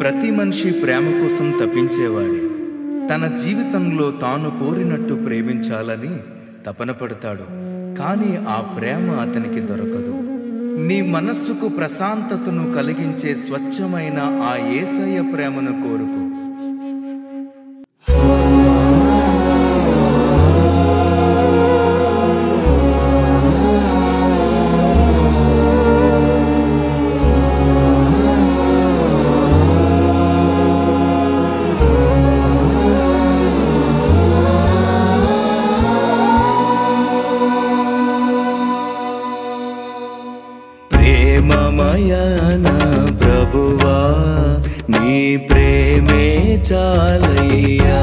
ప్రతి మనిషి ప్రేమ కోసం తప్పించేవాడే తన జీవితంలో తాను కోరినట్టు ప్రేమించాలని తపన పడతాడు కానీ ఆ ప్రేమ అతనికి దొరకదు నీ మనస్సుకు ప్రశాంతతను కలిగించే స్వచ్ఛమైన ఆ ఏసయ్య ప్రేమను కోరుకో ప్రేమమయన ప్రభువా నీ ప్రేమే చాలయ్యా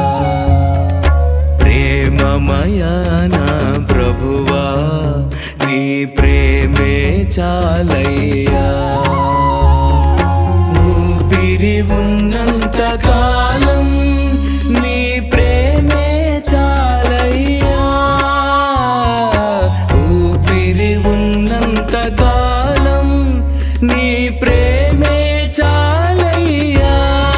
ప్రేమమయన ప్రభువా నీ ప్రేమే చాలయ్యా ఊపిరి ఉన్నంత కాలం నీ ప్రేమే చాలయ్యా ఊపిరి ఉన్నంత కాలం నీ ప్రేమే చాలయ్యా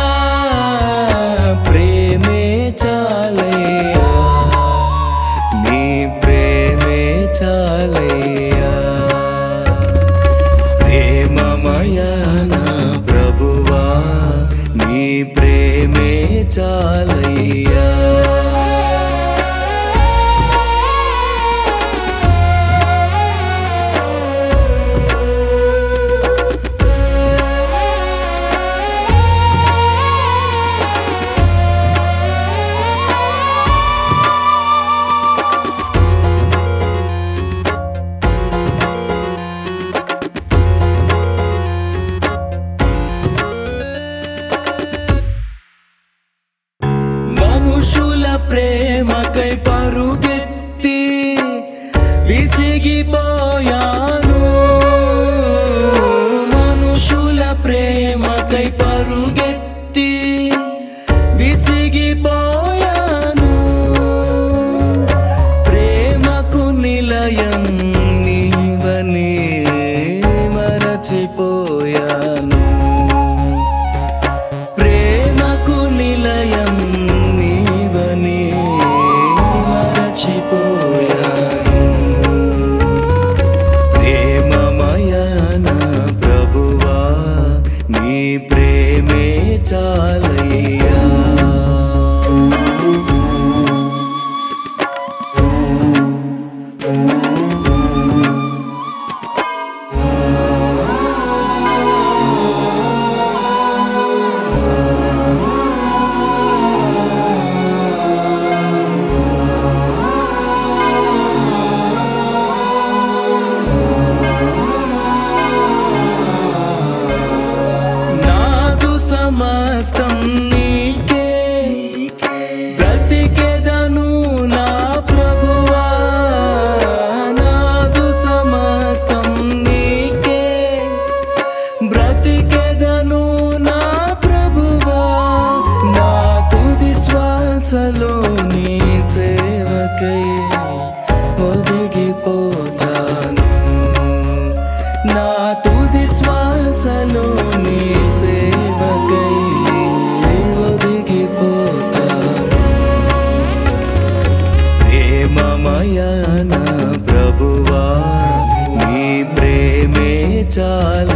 ప్రేమే చాలయ్యా నీ ప్రేమే చాలయ్యా ప్రేమమయన ప్రభువా నీ ప్రేమే చాలయ్యా మనుషుల ప్రేమకై పరుగెత్తి విసిగిపోయాను మనుషుల ప్రేమకై పరుగెత్తి విసిగిపోయాను ప్రేమకు నిలయం నీవని మరచిపోయాను ప్రేమకు నిలయం నీవని మరచిపోయాను ప్రేమమయన ప్రభువా నీ ప్రేమే చాలయ్యా నాదు సమస్తం నీకే బ్రతికెదను నా ప్రభువా నాదు సమస్తం నీకే బ్రతికెదను నా ప్రభువా నా తుది శ్వాసలో నీ సేవకై ఒదిగిపోతాను నా తుది శ్వాసలో నీ సేవకై ఒదిగిపోతాను ప్రేమమయన ప్రభువా నీ ప్రేమే చాల